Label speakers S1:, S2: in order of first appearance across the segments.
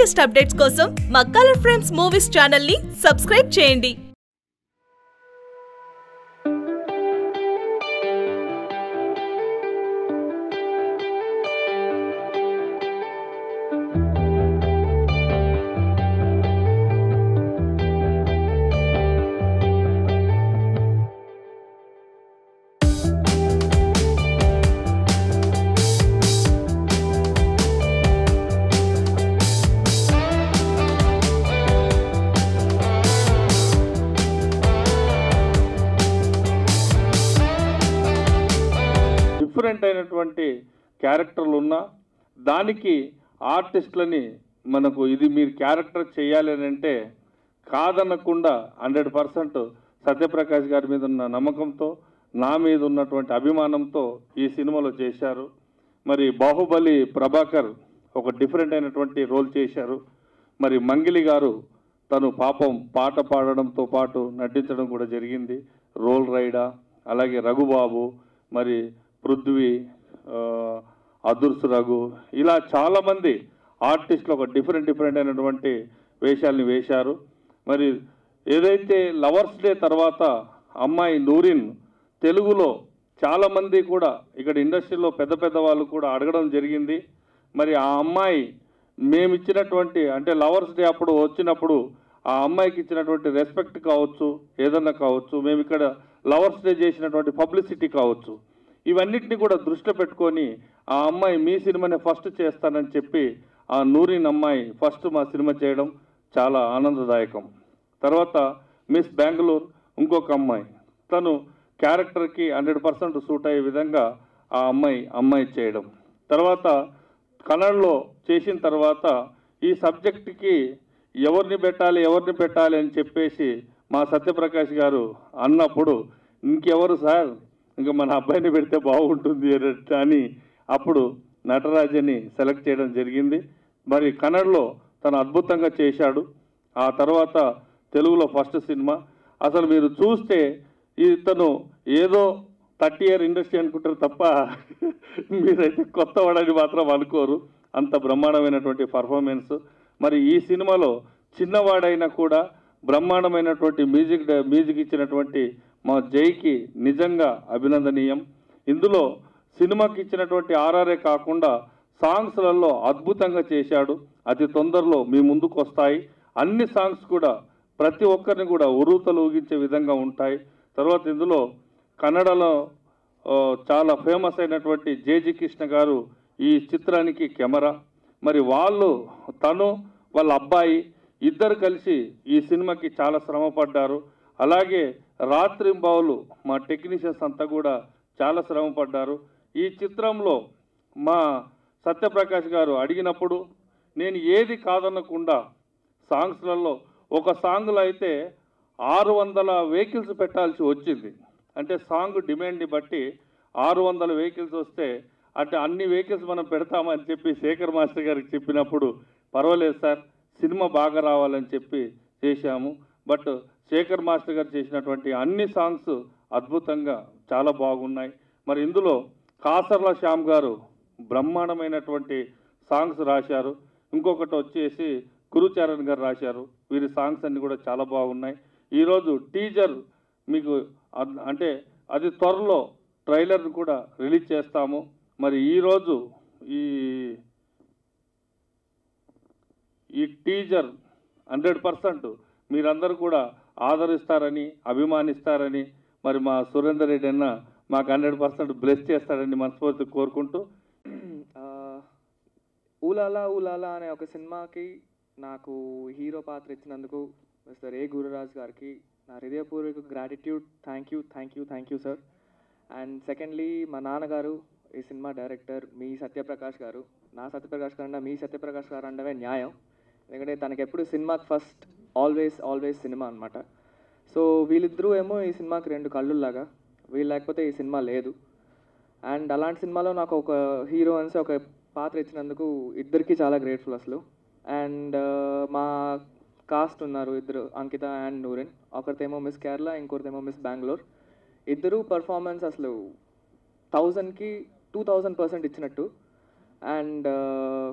S1: Latest updates కోసం మా colour frames movies channel ని సబ్స్క్రైబ్ చేయండి
S2: డిఫరెంట్ అయినటువంటి క్యారెక్టర్లు ఉన్నా దానికి ఆర్టిస్టులని మనకు ఇది మీరు క్యారెక్టర్ చేయాలి అని అంటే కాదనకుండా హండ్రెడ్ పర్సెంట్ సత్యప్రకాష్ గారి మీద ఉన్న నమ్మకంతో నా మీద ఉన్నటువంటి అభిమానంతో ఈ సినిమాలో చేశారు మరి బాహుబలి ప్రభాకర్ ఒక డిఫరెంట్ అయినటువంటి రోల్ చేశారు మరి మంగిలి గారు తను పాపం పాట పాడడంతో పాటు నటించడం కూడా జరిగింది రోల్ రైడా అలాగే రఘుబాబు మరి పృథ్వీ ఆ, అదుర్సు రఘు ఇలా చాలామంది ఆర్టిస్టులు ఒక డిఫరెంట్ డిఫరెంట్ అయినటువంటి వేషాలని వేశారు మరి ఏదైతే లవర్స్ డే తర్వాత అమ్మాయి నూరిన్ తెలుగులో చాలామంది కూడా ఇక్కడ ఇండస్ట్రీలో పెద్ద పెద్ద వాళ్ళు కూడా అడగడం జరిగింది మరి ఆ అమ్మాయి మేము ఇచ్చినటువంటి అంటే లవర్స్ డే అప్పుడు వచ్చినప్పుడు ఆ అమ్మాయికి ఇచ్చినటువంటి రెస్పెక్ట్ కావచ్చు ఏదన్నా కావచ్చు మేము ఇక్కడ లవర్స్ డే చేసినటువంటి పబ్లిసిటీ కావచ్చు ఇవన్నిటిని కూడా దృష్టిలో పెట్టుకొని ఆ అమ్మాయి మీ సినిమానే ఫస్ట్ చేస్తానని చెప్పి ఆ నూరిన్ అమ్మాయి ఫస్ట్ మా సినిమా చేయడం చాలా ఆనందదాయకం తర్వాత మిస్ బెంగళూరు ఇంకొక అమ్మాయి తను క్యారెక్టర్కి హండ్రెడ్ పర్సెంట్ సూట్ అయ్యే విధంగా ఆ అమ్మాయి అమ్మాయి చేయడం తర్వాత కన్నడలో చేసిన తర్వాత ఈ సబ్జెక్ట్కి ఎవరిని పెట్టాలి ఎవరిని పెట్టాలి అని చెప్పేసి మా సత్యప్రకాష్ గారు అన్నప్పుడు ఇంకెవరు సార్ ఇంకా మన అబ్బాయిని పెడితే బాగుంటుంది అన్నట్టు అని అప్పుడు నటరాజని సెలెక్ట్ చేయడం జరిగింది మరి కన్నడలో తను అద్భుతంగా చేశాడు ఆ తర్వాత తెలుగులో ఫస్ట్ సినిమా అసలు మీరు చూస్తే ఇతను ఏదో థర్టీ ఇయర్ ఇండస్ట్రీ అనుకుంటారు తప్ప మీరైతే కొత్త వాడని మాత్రం అనుకోరు అంత బ్రహ్మాండమైనటువంటి పర్ఫార్మెన్స్ మరి ఈ సినిమాలో చిన్నవాడైనా కూడా బ్రహ్మాండమైనటువంటి మ్యూజిక్ మ్యూజిక్ ఇచ్చినటువంటి మా జైకి నిజంగా అభినందనీయం ఇందులో సినిమాకి ఇచ్చినటువంటి ఆర్ఆర్ఏ కాకుండా సాంగ్స్లలో అద్భుతంగా చేశాడు అతి తొందరలో మీ ముందుకు వస్తాయి అన్ని సాంగ్స్ కూడా ప్రతి ఒక్కరిని కూడా ఉరుతలు ఊగించే విధంగా ఉంటాయి తర్వాత ఇందులో కన్నడలో ఆ, చాలా ఫేమస్ అయినటువంటి జేజీ కృష్ణ గారు ఈ చిత్రానికి కెమెరా మరి వాళ్ళు తను వాళ్ళ అబ్బాయి ఇద్దరు కలిసి ఈ సినిమాకి చాలా శ్రమ పడ్డారు అలాగే రాత్రింబావులు మా టెక్నీషియన్స్ అంతా కూడా చాలా శ్రమ పడ్డారు ఈ చిత్రంలో మా సత్యప్రకాష్ గారు అడిగినప్పుడు నేను ఏది కాదనకుండా సాంగ్స్లలో ఒక సాంగ్లో అయితే ఆరు వందల వెహికల్స్ పెట్టాల్సి వచ్చింది అంటే సాంగ్ డిమాండ్ని బట్టి ఆరు వందల వెహికల్స్ వస్తే అంటే అన్ని వెహికల్స్ మనం పెడతామని చెప్పి శేఖర్ మాస్టర్ గారికి చెప్పినప్పుడు పర్వాలేదు సార్ సినిమా బాగా రావాలని చెప్పి చేశాము బట్ శేఖర్ మాస్టర్ గారు చేసినటువంటి అన్ని సాంగ్స్ అద్భుతంగా చాలా బాగున్నాయి మరి ఇందులో కాసర్ల శ్యామ్ గారు బ్రహ్మాండమైనటువంటి సాంగ్స్ రాశారు ఇంకొకటి వచ్చేసి గురుచరణ్ గారు రాశారు వీరి సాంగ్స్ అన్ని కూడా చాలా బాగున్నాయి ఈరోజు టీజర్ మీకు అద్- అంటే అది త్వరలో ట్రైలర్ కూడా రిలీజ్ చేస్తాము మరి ఈరోజు ఈ ఈ టీజర్ హండ్రెడ్ పర్సెంట్ మీరందరూ కూడా ఆదరిస్తారని అభిమానిస్తారని మరి మా సురేందర్ రెడ్డి అన్న మాకు హండ్రెడ్ పర్సెంట్ బ్లెస్ చేస్తారని మనస్ఫూర్తి కోరుకుంటూ
S3: ఆ, ఊలాలా ఊలాలా అనే ఒక సినిమాకి నాకు హీరో పాత్ర ఇచ్చినందుకు మిస్టర్ ఏ గురురాజ్ గారికి నా హృదయపూర్వక gratitude thank you thank you thank you sir and secondly మా నాన్నగారు ఈ సినిమా డైరెక్టర్ మీ సత్యప్రకాష్ గారు నా సత్యప్రకాష్ గారు అన్నా మీ సత్యప్రకాష్ గారు అంటే న్యాయం ఎందుకంటే తనకి ఎప్పుడు సినిమాకి ఫస్ట్ ఆల్వేస్ ఆల్వేస్ సినిమా అనమాట సో వీళ్ళిద్దరూ ఏమో ఈ సినిమాకి రెండు కళ్ళుల్లాగా వీళ్ళు లేకపోతే ఈ సినిమా లేదు అండ్ అలాంటి సినిమాలో నాకు ఒక హీరో అనేసి ఒక పాత్ర ఇచ్చినందుకు ఇద్దరికి చాలా గ్రేట్ఫుల్ అసలు అండ్ మా కాస్ట్ ఉన్నారు ఇద్దరు అంకిత అండ్ నూరిన్ ఒకరితేమో మిస్ కేరళ ఇంకొకరితేమో మిస్ బెంగళూరు ఇద్దరు పర్ఫార్మెన్స్ అసలు థౌజండ్కి టూ థౌజండ్ పర్సెంట్ ఇచ్చినట్టు అండ్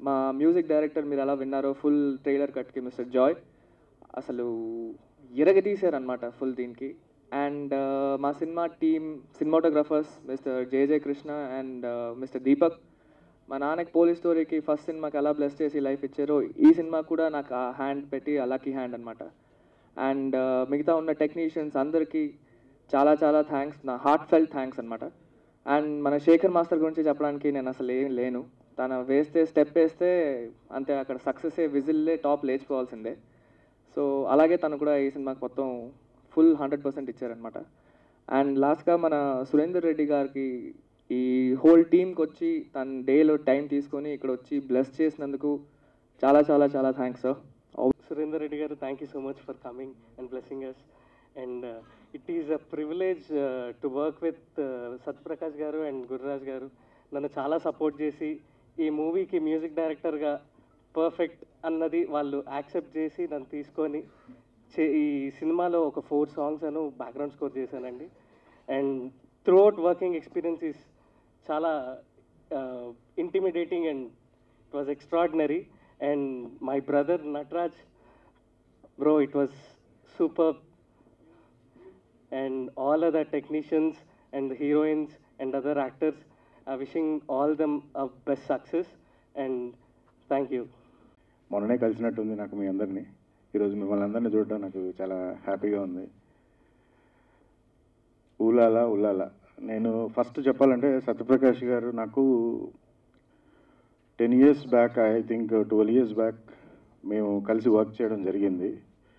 S3: మా మ్యూజిక్ డైరెక్టర్ మీరు ఎలా విన్నారో ఫుల్ ట్రైలర్ కట్కి మిస్టర్ జాయ్ అసలు ఎరగదీశారనమాట ఫుల్ దీనికి అండ్ మా cinema team cinematographers mister JJ Krishna and mister Deepak మా నాన్నకి పోలీస్ స్టోరీకి ఫస్ట్ సినిమాకి ఎలా బ్లెస్ చేసి లైఫ్ ఇచ్చారో ఈ సినిమా కూడా నాకు ఆ హ్యాండ్ పెట్టి ఆ లక్కీ హ్యాండ్ అనమాట అండ్ మిగతా ఉన్న టెక్నీషియన్స్ అందరికీ చాలా చాలా థ్యాంక్స్ నా హార్ట్ ఫెల్ట్ థ్యాంక్స్ అనమాట అండ్ మన శేఖర్ మాస్టర్ గురించి చెప్పడానికి నేను అసలు ఏం లేను తను వేస్తే స్టెప్ వేస్తే అంతే అక్కడ సక్సెస్ విజిల్లే టాప్ లేచిపోవాల్సిందే సో అలాగే తను కూడా ఈ సినిమాకి మొత్తం ఫుల్ హండ్రెడ్ పర్సెంట్ ఇచ్చారనమాట అండ్ లాస్ట్గా మన సురేందర్ రెడ్డి గారికి ఈ హోల్ టీమ్కి వచ్చి తన డేలో టైం తీసుకొని ఇక్కడ వచ్చి బ్లెస్ చేసినందుకు చాలా చాలా చాలా thanks sir
S4: Surinder Reddy garu, thank you so much for coming and blessing us. And uh, it is a privilege uh, to work with uh, Satprakash garu and Gurraj garu. నన్ను చాలా support చేసి ఈ మూవీకి music డైరెక్టర్గా perfect అన్నది వాళ్ళు accept చేసి నన్ను తీసుకొని చే- ఈ సినిమాలో ఒక ఫోర్ సాంగ్స్ అను బ్యాక్గ్రౌండ్ స్కోర్ చేశానండి and throughout working experience is చాలా intimidating and it was extraordinary and my brother Nataraj bro it was super and all other technicians and the heroines and other actors are wishing all them a best success and thank you.
S5: మొన్ననే కలిసినట్టుంది నాకు మీ అందరినీ ఈరోజు మిమ్మల్ని అందరినీ చూడడం నాకు చాలా హ్యాపీగా ఉంది ఊలాలా ఉల్లాలా నేను ఫస్ట్ చెప్పాలంటే సత్యప్రకాష్ గారు నాకు ten years back I think twelve years back మేము కలిసి వర్క్ చేయడం జరిగింది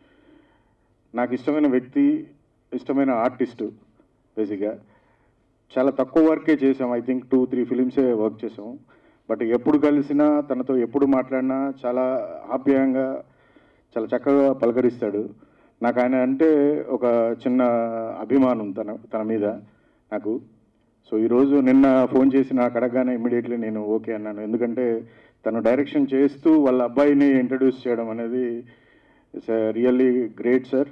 S5: నాకు ఇష్టమైన వ్యక్తి ఇష్టమైన ఆర్టిస్టు బేసిక్గా చాలా తక్కువ వర్కే చేసాం ఐ థింక్ టూ త్రీ ఫిలిమ్సే వర్క్ చేసాం బట్ ఎప్పుడు కలిసినా తనతో ఎప్పుడు మాట్లాడినా చాలా ఆప్యాయంగా చాలా చక్కగా పలకరిస్తాడు నాకు ఆయన అంటే ఒక చిన్న అభిమానం తన తన మీద నాకు సో ఈరోజు నిన్న ఫోన్ చేసి నాకు అడగగానే ఇమ్మీడియట్లీ నేను ఓకే అన్నాను ఎందుకంటే తను డైరెక్షన్ చేస్తూ వాళ్ళ అబ్బాయిని ఇంట్రడ్యూస్ చేయడం అనేది ఇట్స్ రియల్లీ గ్రేట్ సార్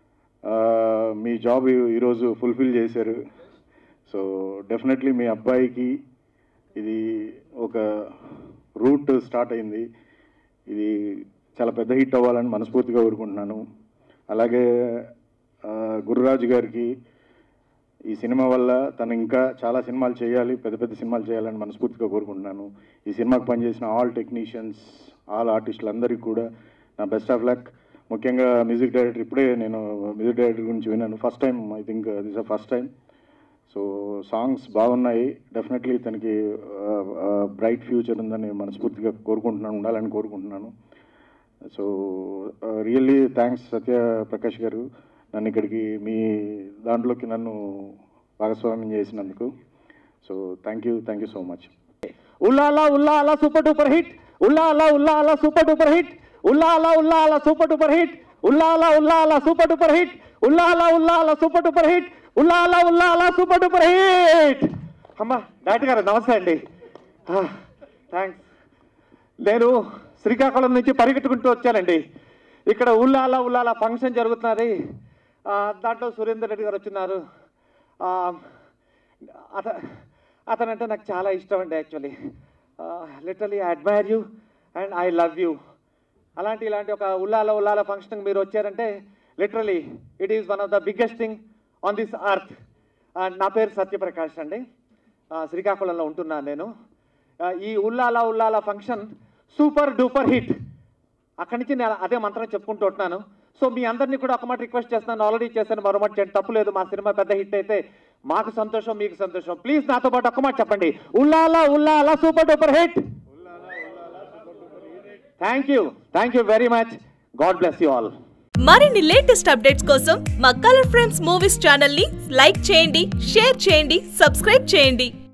S5: మీ జాబ్ ఈరోజు ఫుల్ఫిల్ చేశారు సో డెఫినెట్లీ మీ అబ్బాయికి ఇది ఒక రూట్ స్టార్ట్ అయింది ఇది చాలా పెద్ద హిట్ అవ్వాలని మనస్ఫూర్తిగా కోరుకుంటున్నాను అలాగే ఆ, గురురాజు గారికి ఈ సినిమా వల్ల తను ఇంకా చాలా సినిమాలు చేయాలి పెద్ద పెద్ద సినిమాలు చేయాలని మనస్ఫూర్తిగా కోరుకుంటున్నాను ఈ సినిమాకి పనిచేసిన ఆల్ టెక్నీషియన్స్ ఆల్ ఆర్టిస్టులు అందరికీ కూడా నా బెస్ట్ ఆఫ్ లక్ ముఖ్యంగా మ్యూజిక్ డైరెక్టర్ ఇప్పుడే నేను మ్యూజిక్ డైరెక్టర్ గురించి విన్నాను first time I think this a first time so songs బాగున్నాయి డెఫినెట్లీ తనకి బ్రైట్ ఫ్యూచర్ ఉందని మనస్ఫూర్తిగా కోరుకుంటున్నాను ఉండాలని కోరుకుంటున్నాను so really thanks Satya Prakash గారు నన్ను ఇక్కడికి మీ దాంట్లోకి నన్ను భాగస్వామ్యం చేసినందుకు so thank you thank you so much
S4: Ullala Ullala super duper hit Ullala Ullala super duper hit Ullala Ullala super duper hit Ullala Ullala super duper hit Ullala Ullala super duper hit Ullala Ullala super duper hit
S6: అమ్మా డాక్టర్ గారు నమస్తే అండి థ్యాంక్స్ నేను శ్రీకాకుళం నుంచి పరిగెట్టుకుంటూ వచ్చానండి ఇక్కడ ఉల్లాల ఉల్లాల ఫంక్షన్ జరుగుతున్నది ఆ, దాంట్లో సురేందర్ రెడ్డి గారు వచ్చినారు ఆ, అత అతనంటే నాకు చాలా ఇష్టం అండి actually literally I admire you and I love you అలాంటి ఇలాంటి ఒక ఉల్లాల ఉల్లాల ఫంక్షన్కి మీరు వచ్చారంటే literally it is one of the biggest thing on this earth నా పేరు సత్యప్రకాష్ అండి ఆ, శ్రీకాకుళంలో ఉంటున్నాను నేను ఆ, ఈ Ullala Ullala function super duper hit అక్కడి నుంచి నేను అదే మంత్రం చెప్పుకుంటూ ఉంటున్నాను సో మీ అందరినీ కూడా ఒక మాట రిక్వెస్ట్ చేస్తున్నాను ఆల్రెడీ చేశాను మరో మాట చేయండి తప్పు లేదు మా సినిమా పెద్ద హిట్ అయితే మాకు సంతోషం మీకు సంతోషం ప్లీజ్ నాతో పాటు ఒక్క మాట చెప్పండి Ullala Ullala super duper hit thank you thank you very much God bless you all
S1: మరిన్ని లేటెస్ట్ అప్డేట్స్ కోసం మా కలర్ ఫ్రేమ్స్ మూవీస్ ఛానల్ ని లైక్ చేయండి షేర్ చేయండి సబ్స్క్రైబ్ చేయండి